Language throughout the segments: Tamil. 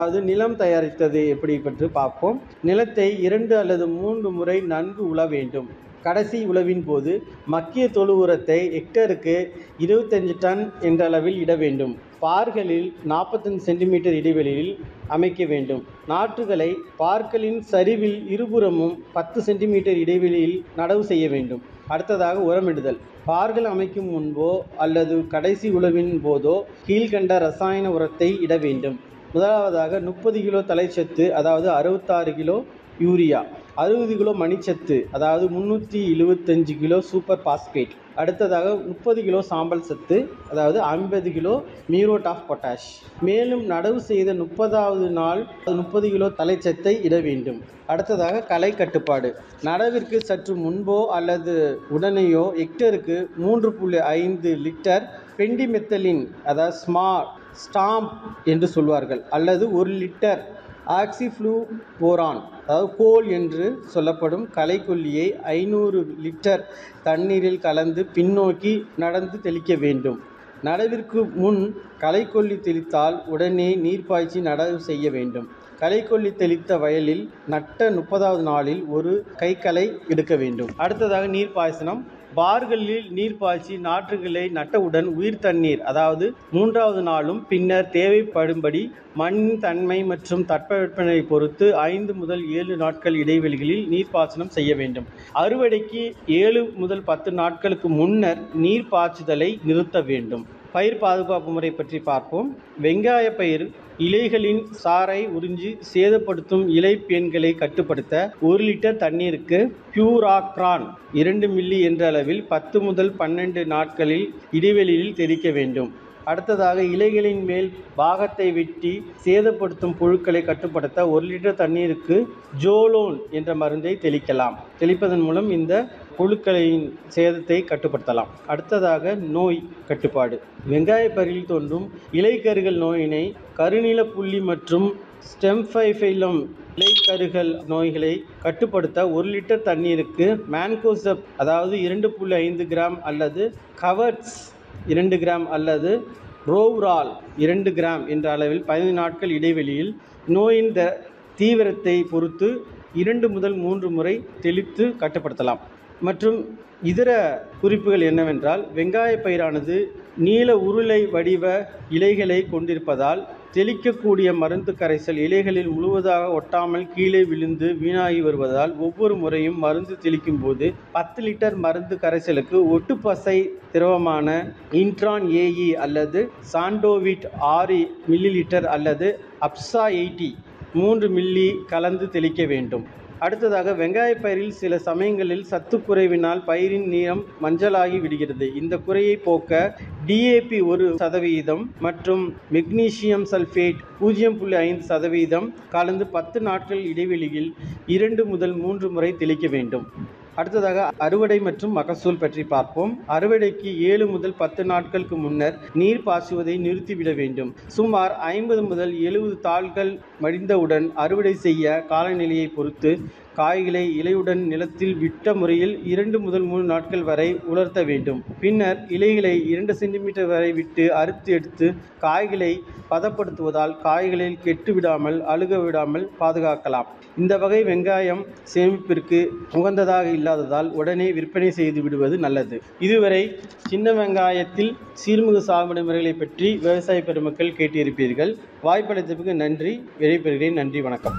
அது நிலம் தயாரித்தது எப்படி பற்றி பார்ப்போம் நிலத்தை இரண்டு அல்லது மூன்று முறை நன்கு உழ வேண்டும் கடைசி உழவின் போது மக்கிய தொழு உரத்தை ஹெக்டருக்கு இருபத்தஞ்சு டன் என்ற அளவில் இட வேண்டும் பார்களில் நாற்பத்தஞ்சு சென்டிமீட்டர் இடைவெளியில் அமைக்க வேண்டும் நாற்றுகளை பார்களின் சரிவில் இருபுறமும் பத்து சென்டிமீட்டர் இடைவெளியில் நடவு செய்ய வேண்டும் அடுத்ததாக உரமிடுதல் பார்கள் அமைக்கும் முன்போ அல்லது கடைசி உழவின் போதோ கீழ்கண்ட ரசாயன உரத்தை இட வேண்டும் முதலாவதாக முப்பது கிலோ தலைச்சத்து அதாவது அறுபத்தாறு கிலோ யூரியா அறுபது கிலோ மணிச்சத்து அதாவது முந்நூற்றி எழுபத்தஞ்சு கிலோ சூப்பர் பாஸ்பேட் அடுத்ததாக முப்பது கிலோ சாம்பல் சத்து அதாவது ஐம்பது கிலோ மியூரோட் ஆஃப் பொட்டாஷ் மேலும் நடவு செய்த முப்பதாவது நாள் முப்பது கிலோ தலைச்சத்தை இட வேண்டும் அடுத்ததாக களை கட்டுப்பாடு நடவிற்கு சற்று முன்போ அல்லது உடனேயோ ஹெக்டருக்கு மூன்று புள்ளி ஐந்து லிட்டர் பெண்டிமெத்தலின் அதாவது ஸ்மார் ஸ்டாம்ப் என்று சொல்வார்கள் அல்லது ஒரு லிட்டர் ஆக்சிஃப்ளூ போரான் அதாவது கோல் என்று சொல்லப்படும் களைக்கொல்லியை ஐநூறு லிட்டர் தண்ணீரில் கலந்து பின்னோக்கி நடந்து தெளிக்க வேண்டும் நடவிற்கு முன் களைக்கொல்லி தெளித்தால் உடனே நீர் பாய்ச்சி நடவு செய்ய வேண்டும் களைக்கொல்லி தெளித்த வயலில் நட்ட முப்பதாவது நாளில் ஒரு கைக்களை எடுக்க வேண்டும் அடுத்ததாக நீர் பாய்ச்சனம் பார்களில் நீர் பாய்ச்சி நாற்றுகளை நட்டவுடன் உயிர் தண்ணீர் அதாவது மூன்றாவது நாளும் பின்னர் தேவைப்படும்படி மண்ணின் தன்மை மற்றும் தட்பவெப்பநிலை பொறுத்து ஐந்து முதல் ஏழு நாட்கள் இடைவெளிகளில் நீர்ப்பாசனம் செய்ய வேண்டும் அறுவடைக்கு ஏழு முதல் பத்து நாட்களுக்கு முன்னர் நீர் பாய்ச்சுதலை நிறுத்த வேண்டும் பயிர் பாதுகாப்பு முறை பற்றி பார்ப்போம் வெங்காய பயிர் இலைகளின் சாறை உறிஞ்சி சேதப்படுத்தும் இலைப்பேன்களை கட்டுப்படுத்த ஒரு லிட்டர் தண்ணீருக்கு பியூராக்ரான் இரண்டு மில்லி என்ற அளவில் பத்து முதல் பன்னெண்டு நாட்களில் இடைவெளியில் தெளிக்க வேண்டும் அடுத்ததாக இலைகளின் மேல் பாகத்தை வெட்டி சேதப்படுத்தும் புழுக்களை கட்டுப்படுத்த ஒரு லிட்டர் தண்ணீருக்கு ஜோலோன் என்ற மருந்தை தெளிக்கலாம் தெளிப்பதன் மூலம் இந்த புழுக்களின் சேதத்தை கட்டுப்படுத்தலாம் அடுத்ததாக நோய் கட்டுப்பாடு வெங்காய பயிரில் தோன்றும் இலைக்கருகள் நோயினை கருநில புள்ளி மற்றும் ஸ்டெம்ஃபைஃபைலம் இலைக்கருகள் நோய்களை கட்டுப்படுத்த ஒரு லிட்டர் தண்ணீருக்கு மேன்கோசப் அதாவது இரண்டு புள்ளி ஐந்து கிராம் அல்லது கவர்ட்ஸ் இரண்டு கிராம் அல்லது ரோவ்ரால் இரண்டு கிராம் என்ற அளவில் பதினைந்து நாட்கள் இடைவெளியில் நோயின் த தீவிரத்தை பொறுத்து இரண்டு முதல் மூன்று முறை தெளித்து கட்டுப்படுத்தலாம் மற்றும் இதர குறிப்புகள் என்னவென்றால் வெங்காய பயிரானது நீல உருளை வடிவ இலைகளை கொண்டிருப்பதால் தெளிக்கக்கூடிய மருந்து கரைசல் இலைகளில் முழுவதாக ஒட்டாமல் கீழே விழுந்து வீணாகி வருவதால் ஒவ்வொரு முறையும் மருந்து தெளிக்கும் போது பத்து லிட்டர் மருந்து கரைசலுக்கு ஒட்டுப்பசை திரவமான இன்ட்ரான் ஏஇ அல்லது சாண்டோவிட் ஆறு மில்லி லிட்டர் அல்லது அப்சா எயிட்டி மூன்று மில்லி கலந்து தெளிக்க வேண்டும் அடுத்ததாக வெங்காய பயிரில் சில சமயங்களில் சத்து குறைவினால் பயிரின் நீளம் மஞ்சளாகி விடுகிறது இந்த குறையை போக்க டிஏபி ஒரு சதவீதம் மற்றும் மெக்னீசியம் சல்ஃபேட் பூஜ்ஜியம் புள்ளி ஐந்து சதவீதம் கலந்து பத்து நாட்கள் இடைவெளியில் இரண்டு முதல் மூன்று முறை தெளிக்க வேண்டும் அடுத்ததாக அறுவடை மற்றும் மகசூல் பற்றி பார்ப்போம் அறுவடைக்கு ஏழு முதல் பத்து நாட்களுக்கு முன்னர் நீர் பாய்ச்சுவதை நிறுத்திவிட வேண்டும் சுமார் ஐம்பது முதல் எழுபது தாள்கள் மடிந்தவுடன் அறுவடை செய்ய காலநிலையை பொறுத்து காய்களை இலையுடன் நிலத்தில் விட்ட முறையில் இரண்டு முதல் மூணு நாட்கள் வரை உலர்த்த வேண்டும் பின்னர் இலைகளை இரண்டு சென்டிமீட்டர் வரை விட்டு அறுத்து எடுத்து காய்களை பதப்படுத்துவதால் காய்களில் கெட்டு விடாமல் அழுக விடாமல் பாதுகாக்கலாம் இந்த வகை வெங்காயம் சேமிப்பிற்கு உகந்ததாக இல்லாததால் உடனே விற்பனை செய்து விடுவது நல்லது இதுவரை சின்ன வெங்காயத்தில் சீர்மிகு சாகுபடி முறைகளை பற்றி விவசாய பெருமக்கள் கேட்டிருப்பீர்கள் வாய்ப்பளித்ததுக்கு நன்றி விடைபெறுகிறேன் நன்றி வணக்கம்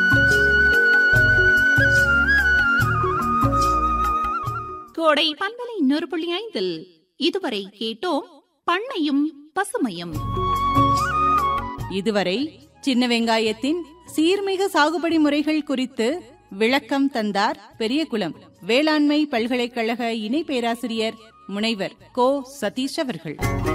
கோடை பண்பலை நூறு புள்ளி ஐந்தில் இதுவரை கேட்டோம் பண்ணையும் பசுமையும் இதுவரை சின்ன வெங்காயத்தின் சீர்மிகு சாகுபடி முறைகள் குறித்து விளக்கம் தந்தார் பெரியகுளம் வேளாண்மை பல்கலைக்கழக இணை பேராசிரியர் முனைவர் கோ சதீஷ் அவர்கள்